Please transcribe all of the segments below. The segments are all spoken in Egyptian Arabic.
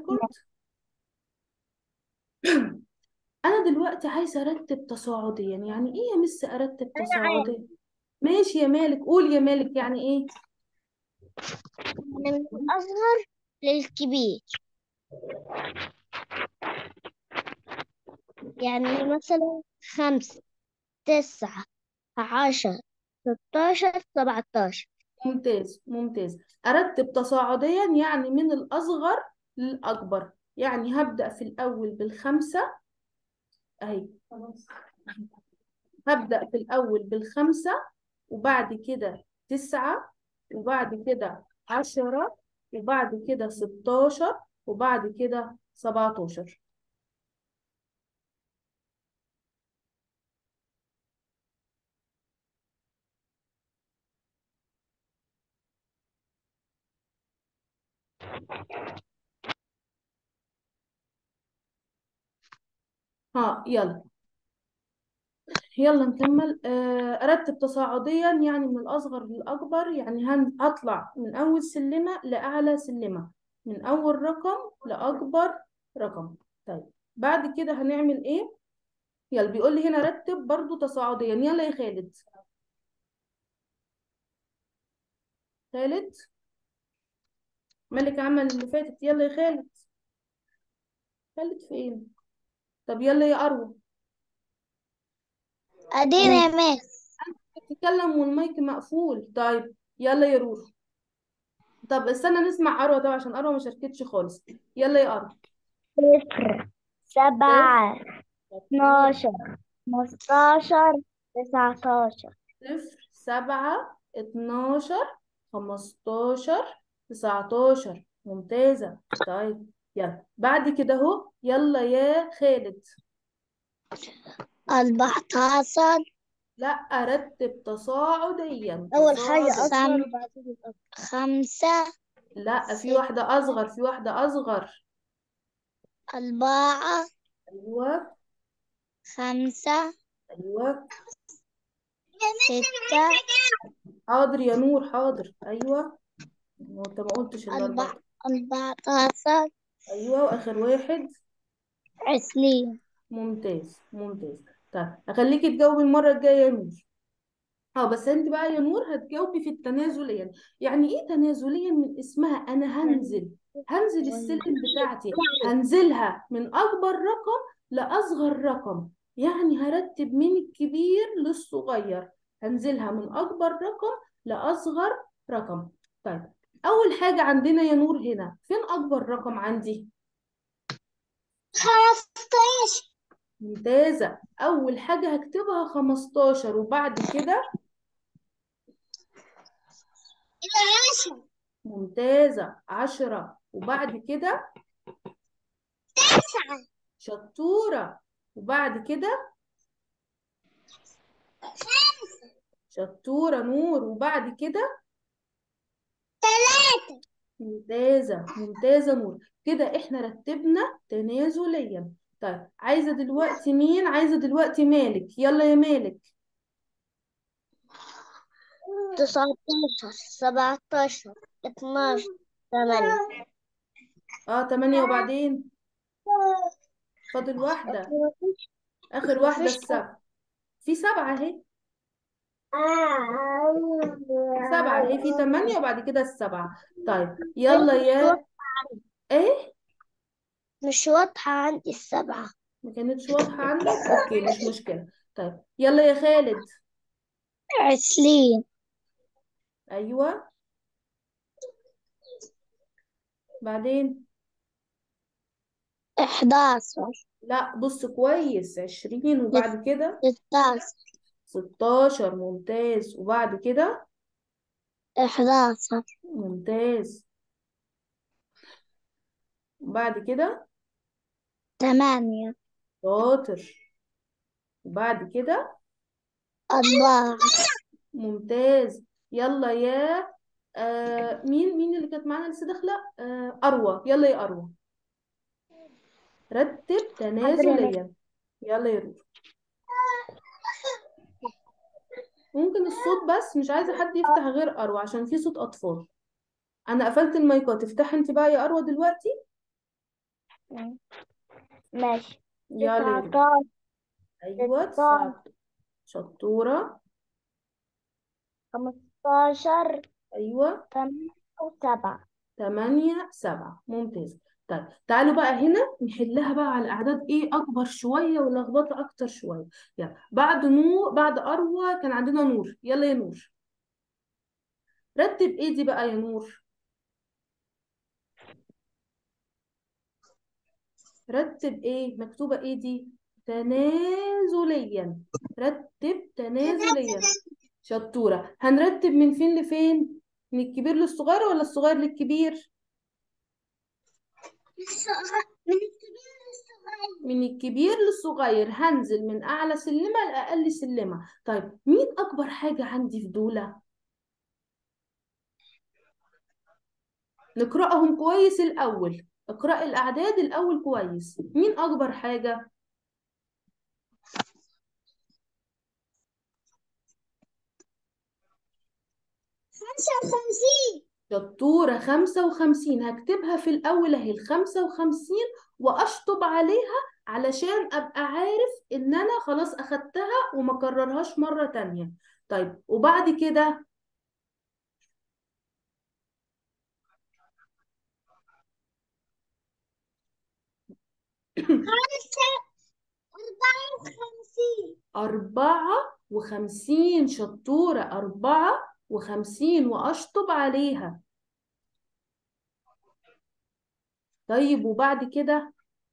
ريكورد انا دلوقتي عايزه ارتب تصاعديا يعني ايه يا مس ارتب تصاعديا ماشي يا مالك قول يا مالك يعني ايه من الأصغر للكبير يعني مثلا خمسة تسعة عشرة ستاشر سبعتاشر ممتاز ممتاز ارتب تصاعديا يعني من الاصغر للاكبر يعني هبدأ في الاول بالخمسة اهي هبدأ في الأول بالخمسة وبعد كده تسعة وبعد كده عشرة وبعد كده ستاشر وبعد كده سبعتاشر ها يلا يلا نكمل آه، أرتب تصاعديا يعني من الأصغر للأكبر يعني هن- هطلع من أول سلمة لأعلى سلمة من أول رقم لأكبر رقم طيب بعد كده هنعمل إيه؟ يلا بيقول لي هنا رتب برضو تصاعديا يلا يا خالد خالد مالك عمل اللي فاتت يلا يا خالد خالد فين؟ طب يلا يا أروى أدينا يا ماس تتكلم والمايك مقفول طيب يلا يا روح طب استنى نسمع أروى طبعا عشان أروى ما شاركتش خالص يلا يا أروى صفر سبعة اتناشر خمستاشر تسعتاشر صفر سبعة اتناشر خمستاشر تسعتاشر ممتازة طيب يلا بعد كده اهو يلا يا خالد أربعتاشر لا أرتب تصاعديا أول حاجة تصاعدي. أصغر وبعدين الأكبر خمسة لا في ستة. واحدة أصغر في واحدة أصغر أربعة أيوة خمسة أيوة ستة حاضر يا نور حاضر أيوة هو أنت ما قلتش أربعة الأربعة أربعتاشر أيوة وآخر واحد عشرين ممتاز ممتاز طيب هخليكي تجاوبي المرة الجاية يا نور اه بس انت بقى يا نور هتجاوبي في التنازليا يعني ايه تنازليا من اسمها انا هنزل هنزل السلم بتاعتي هنزلها من اكبر رقم لاصغر رقم يعني هرتب من الكبير للصغير هنزلها من اكبر رقم لاصغر رقم طيب اول حاجة عندنا يا نور هنا فين اكبر رقم عندي خمستاشر ممتازة اول حاجة هكتبها 15 وبعد كده عشرة ممتازة عشرة وبعد كده تسعة شطورة وبعد كده خمسة شطورة نور وبعد كده ثلاثة ممتازة ممتازة نور كده احنا رتبنا تنازليا طيب عايزة دلوقتي مين عايزة دلوقتي مالك يلا يا مالك تسعتاشر سبعتاشر اتناشر ثمانية اه تمانية وبعدين فاضل واحدة آخر واحدة مفيش السبعة في سبعة اهي سبعة اهي في تمانية وبعد كده السبعة طيب يلا يا ايه مش واضحة عندي السبعة ما كانتش واضحة عندك اوكي مش مشكلة طيب يلا يا خالد عشرين ايوه بعدين إحداشر لا بص كويس عشرين وبعد كده ستاشر ستاشر ممتاز وبعد كده إحداشر ممتاز وبعد كده ثمانية شاطر وبعد كده أربعة ممتاز يلا يا آه مين مين اللي كانت معانا لسه داخلة آه أروى يلا يا أروى رتب تنازليا يلا يا روح ممكن الصوت بس مش عايزة حد يفتح غير أروى عشان في صوت أطفال أنا قفلت المايكات افتحي انت بقى يا أروى دلوقتي ماشي يلا يا ريت. تسعتاشر ايوه ستاشر. تسعة شطورة خمستاشر ايوه ثمانية وسبعة تمانية سبعة ممتاز طيب تعالوا بقى هنا نحلها بقى على الأعداد إيه أكبر شوية ولخبطة أكتر شوية يلا بعد نور بعد أروى كان عندنا نور يلا يا نور رتب إيه دي بقى يا نور رتب إيه مكتوبة إيه دي تنازليا رتب تنازليا شطورة هنرتب من فين لفين من الكبير للصغير ولا الصغير للكبير من الكبير للصغير من الكبير للصغير هنزل من أعلى سلمة لأقل سلمة طيب مين أكبر حاجة عندي في دولة؟ نقرأهم كويس الأول اقرأ الأعداد الأول كويس مين أكبر حاجة؟ خمسة وخمسين شطورة خمسة وخمسين هكتبها في الأول أهي الخمسة وخمسين وأشطب عليها علشان أبقى عارف إن أنا خلاص أخدتها وما كررهاش مرة تانية طيب وبعد كده خمسة أربعة وخمسين أربعة وخمسين شطورة أربعة وخمسين وأشطب عليها طيب وبعد كده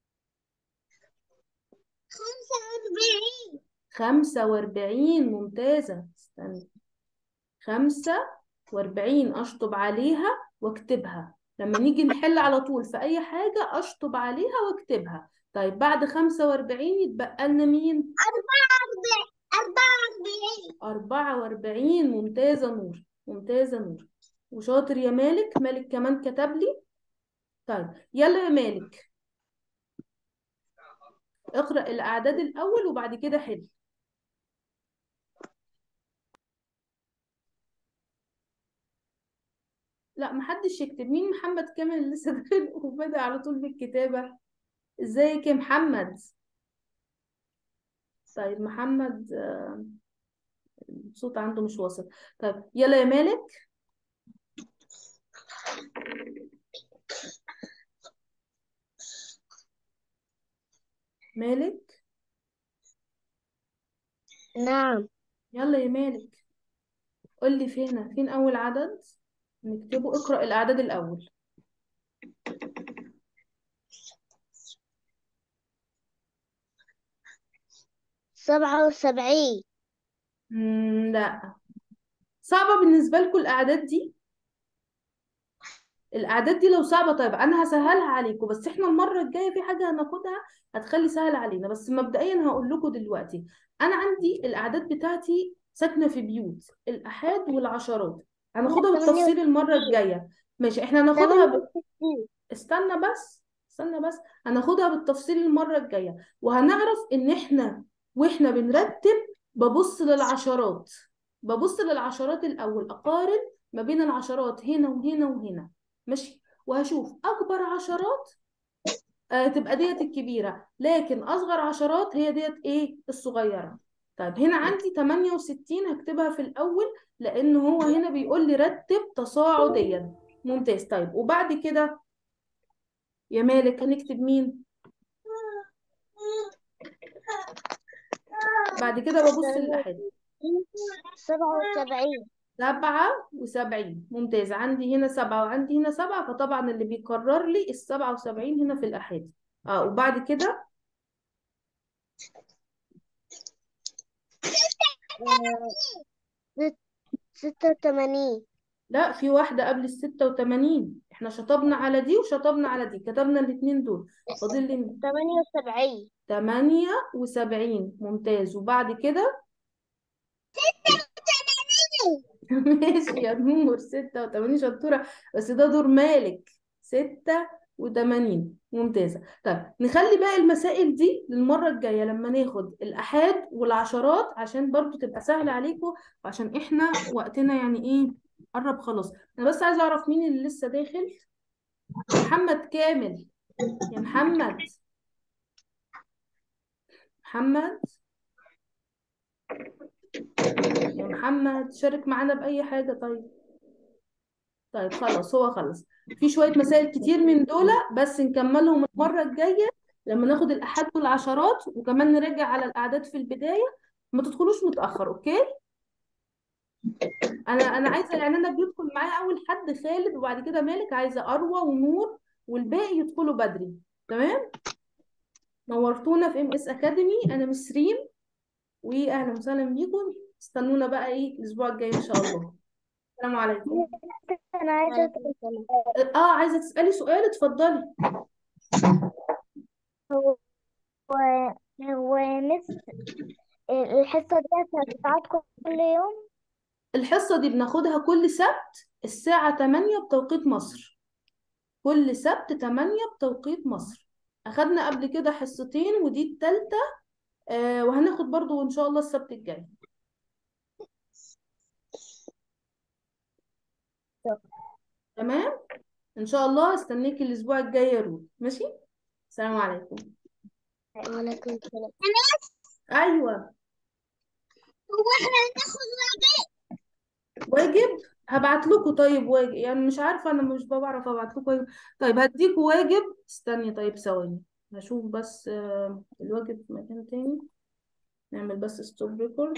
خمسة وأربعين خمسة وأربعين ممتازة استنى خمسة وأربعين أشطب عليها وأكتبها لما نيجي نحل على طول في أي حاجة أشطب عليها وأكتبها طيب بعد خمسة وأربعين يتبقى لنا مين؟ أربعة وأربعين أربعة وأربعين أربعة وأربعين ممتازة نور ممتازة نور وشاطر يا مالك مالك كمان كتب لي طيب يلا يا مالك اقرأ الأعداد الأول وبعد كده حل لا محدش يكتب مين محمد كامل اللي لسه داخل وبدأ على طول بالكتابة ازيك يا محمد طيب محمد آه، الصوت عنده مش واصل طيب يلا يا مالك مالك نعم يلا يا مالك قول لي فين فين أول عدد نكتبه اقرأ الأعداد الأول سبعة وسبعين مم، لا صعبة بالنسبة لكم الأعداد دي الأعداد دي لو صعبة طيب أنا هسهلها عليكم بس إحنا المرة الجاية في حاجة هناخدها هتخلي سهل علينا بس مبدئيا هقول لكم دلوقتي أنا عندي الأعداد بتاعتي ساكنة في بيوت الآحاد والعشرات هناخدها بالتفصيل المرة الجاية ماشي إحنا هناخدها ب... استنى بس استنى بس هناخدها بالتفصيل المرة الجاية وهنعرف ان احنا واحنا بنرتب ببص للعشرات ببص للعشرات الاول اقارن ما بين العشرات هنا وهنا وهنا ماشي وهشوف اكبر عشرات آه تبقى ديت الكبيرة لكن اصغر عشرات هي ديت ايه الصغيرة طيب هنا عندي 68 هكتبها في الاول لان هو هنا بيقول لي رتب تصاعديا ممتاز طيب وبعد كده يا مالك هنكتب مين بعد كده ببص للأحد سبعة وسبعين سبعة وسبعين ممتاز عندي هنا سبعة وعندي هنا سبعة فطبعا اللي بيكرر لي السبعة وسبعين هنا في الأحاد اه وبعد كده ستة وثمانين لا في واحدة قبل الستة وتمانين احنا شطبنا على دي وشطبنا على دي كتبنا الاتنين دول فاضل لي ثمانية وسبعين تمانية وسبعين ممتاز وبعد كده ماشي يا نور ستة وتمانين شطورة بس ده دور مالك ستة وتمانين ممتازة طيب نخلي بقى المسائل دي للمرة الجاية لما ناخد الأحاد والعشرات عشان برضو تبقى سهلة عليكم وعشان احنا وقتنا يعني ايه قرب خلاص انا بس عايزة اعرف مين اللي لسه داخل محمد كامل يا محمد محمد يا محمد شارك معانا بأي حاجة طيب طيب خلاص هو خلص في شوية مسائل كتير من دول بس نكملهم المرة الجاية لما ناخد الأحاد والعشرات وكمان نرجع على الأعداد في البداية ما تدخلوش متأخر أوكي أنا أنا عايزة يعني أنا بيدخل معايا أول حد خالد وبعد كده مالك عايزة أروى ونور والباقي يدخلوا بدري تمام نورتونا في ام اس اكاديمي انا مسرين واهلا وسهلا بيكم استنونا بقى ايه الاسبوع الجاي ان شاء الله السلام عليكم أنا عايزة اه عايزه تسالي سؤال اتفضلي هو هو مس الحصة دي هتتعاد كل يوم الحصه دي بناخدها كل سبت الساعه 8 بتوقيت مصر كل سبت 8 بتوقيت مصر اخدنا قبل كده حصتين ودي التالتة آه وهناخد برضو ان شاء الله السبت الجاي تمام ان شاء الله استنيك الاسبوع الجاي يا رود ماشي السلام عليكم وعليكم السلام ايوه هو احنا هناخد واجب هبعت لكم طيب واجب يعني مش عارفه انا مش بعرف ابعت لكم واجب طيب هديكوا واجب استني طيب ثواني هشوف بس آه، الواجب في مكان تاني نعمل بس ستوب ريكورد